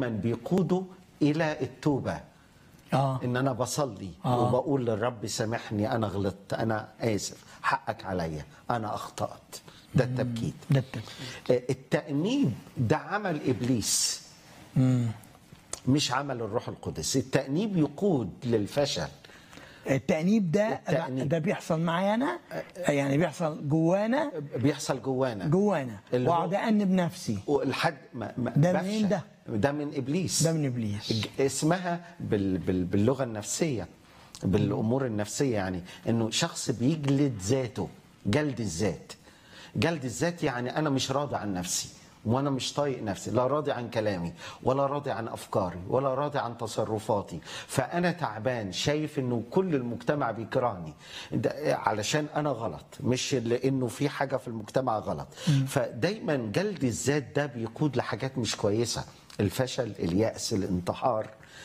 دايما بيقودوا الى التوبه اه ان انا بصلي آه. وبقول للرب سامحني انا غلطت انا اسف حقك عليا انا اخطات ده التبكيت ده التبكيت. آه، التأنيب ده عمل إبليس مش عمل الروح القدس التأنيب يقود للفشل التأنيب ده التأنيب. ده بيحصل معايا انا يعني بيحصل جوانا بيحصل جوانا جوانا اللي هو- واقعد انب نفسي ولحد ما ما ده بفشل. منين ده؟ ده من ابليس ده من إبليس. ج- اسمها بال بال باللغه النفسيه بالامور النفسيه يعني انه شخص بيجلد ذاته جلد الذات جلد الذات يعني انا مش راضي عن نفسي وانا مش طايق نفسي لا راضي عن كلامي ولا راضي عن افكاري ولا راضي عن تصرفاتي فانا تعبان شايف انه كل المجتمع بيكرهني ده علشان انا غلط مش لانه في حاجه في المجتمع غلط فدايما جلد الذات ده بيقود لحاجات مش كويسه الفشل الياس الانتحار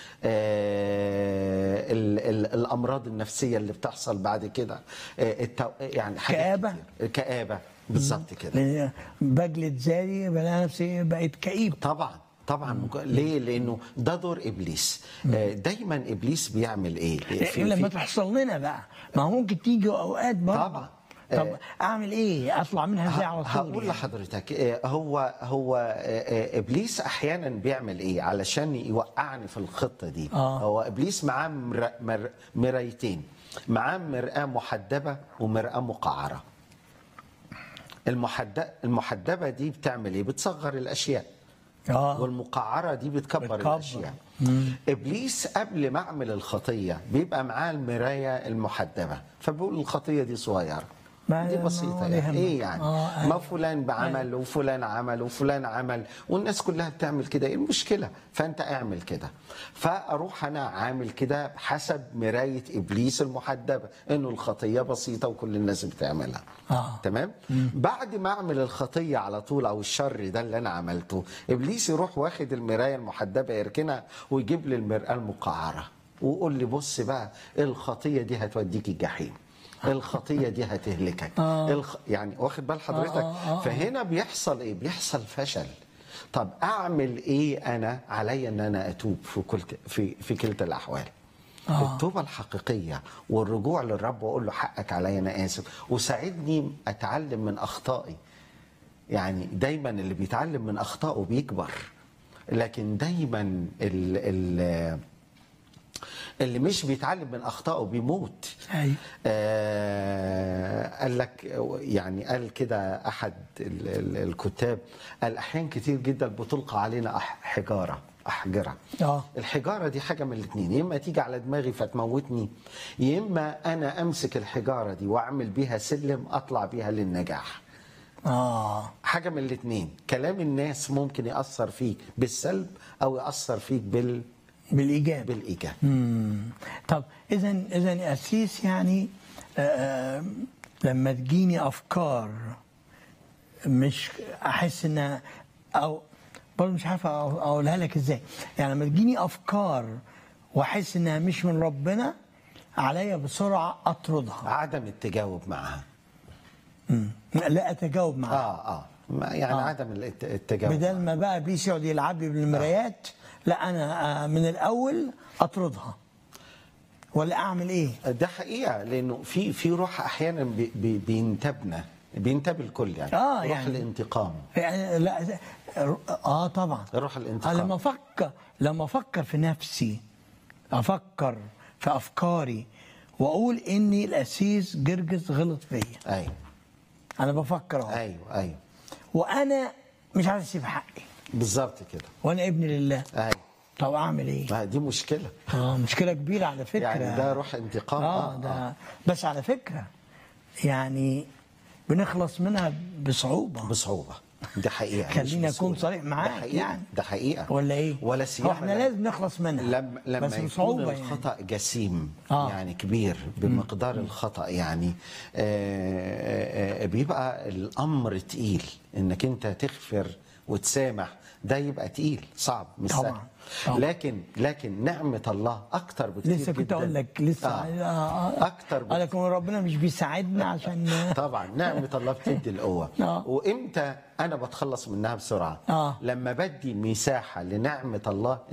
آه، ال- ال- الامراض النفسيه اللي بتحصل بعد كده آه، التو... يعني حاجات كآبة؟ كتير. كآبة بالظبط كده لأن بجلد ذاتي بلاقي نفسي بقيت كئيب طبعا طبعا مك- ليه لانه ده دور ابليس آه، دايما ابليس بيعمل ايه في- لما في- تحصل لنا بقى ما هو ممكن تيجي اوقات برضه طبعا. طب آه. اعمل ايه اطلع منها ازاي على طول هقول يعني؟ لحضرتك آه، هو هو آه، آه، ابليس احيانا بيعمل ايه علشان يوقعني في الخطه دي آه. هو ابليس معاه مر... مر... مرايتين معاه مرآة محدبه ومرآة مقعره المحد... المحدبه دي بتعمل ايه بتصغر الاشياء اه والمقعره دي بتكبر, بتكبر. الاشياء ابليس قبل ما اعمل الخطيه بيبقى معاه المرايه المحدبه فبيقول الخطيه دي صغيره ما- دي ما بسيطه هو يعني يهمك. ايه يعني آه، ما فلان بعمل وفلان عمل وفلان عمل والناس كلها بتعمل كده ايه المشكله فانت اعمل كده فاروح انا عامل كده حسب مرايه ابليس المحدبه انه الخطيه بسيطه وكل الناس بتعملها آه. تمام بعد ما اعمل الخطيه على طول او الشر ده اللي انا عملته ابليس يروح واخد المرايه المحدبه يركنها ويجيب لي المراه المقعره ويقول لي بص بقى الخطيه دي هتوديك الجحيم الخطيه دي هتهلكك آه. الخ... يعني واخد بال حضرتك آه، آه، آه. فهنا بيحصل ايه بيحصل فشل طب اعمل ايه انا عليا ان انا اتوب في كل في في كلتا الاحوال آه. التوبه الحقيقيه والرجوع للرب واقول له حقك عليا انا اسف وساعدني اتعلم من اخطائي يعني دايما اللي بيتعلم من اخطائه بيكبر لكن دايما ال ال اللي مش بيتعلم من اخطائه بيموت أيوة. آه قال لك يعني قال كده احد ال ال الكتاب قال احيان كتير جدا بتلقى علينا أح حجاره احجره آه. الحجاره دي حاجه من الاثنين يا اما تيجي على دماغي فتموتني يا اما انا امسك الحجاره دي واعمل بيها سلم اطلع بيها للنجاح اه حاجه من الاثنين كلام الناس ممكن ياثر فيك بالسلب او ياثر فيك بال بالايجاب بالايجاب مم. طب اذا اذا يا اسيس يعني آه، لما تجيني افكار مش احس انها او برضه مش عارف أقول- اقولها لك ازاي يعني لما تجيني افكار واحس انها مش من ربنا عليا بسرعه اطردها عدم التجاوب معها مم. لا اتجاوب معها اه اه ما- يعني آه. آه. عدم الت- التجاوب بدل ما بقى ابليس يقعد يلعب لي بالمرايات لا انا آه، من الاول اطردها ولا اعمل ايه؟ ده حقيقه لانه في في روح احيانا بي بي بينتابنا بينتاب الكل يعني آه، روح يعني. الانتقام يعني لا اه طبعا روح آه الانتقام لما افكر لما افكر في نفسي افكر في افكاري واقول اني الاسيس جرجس غلط فيا ايوه انا بفكر اهو ايوه ايوه وانا مش عايز اسيب حقي بالظبط كده وانا ابن لله ايوه طب اعمل ايه؟ ما دي مشكله اه مشكله كبيره على فكره يعني ده روح انتقام اه ده بس على فكره يعني بنخلص منها بصعوبه بصعوبه ده حقيقه مش خليني اكون بسهولة. صريح معاك ده حقيقة. يعني ده حقيقه ولا ايه؟ ولا هو سيما احنا لما- لازم نخلص منها لما لما بس يكون بصعوبه يعني الخطا جسيم آه. يعني كبير بمقدار الخطا يعني آه، آه، آه، بيبقى الامر تقيل انك انت تغفر وتسامح ده يبقى تقيل صعب مش طبعاً. سهل طبعاً. لكن لكن نعمه الله اكتر بكتير لسه كنت جداً. اقول لك لسه آه. آه. آه. اكتر آه. لكن ربنا مش بيساعدنا عشان طبعا نعمة الله بتدي القوة آه. وامتى انا بتخلص منها بسرعة آه. لما بدي مساحة لنعمة الله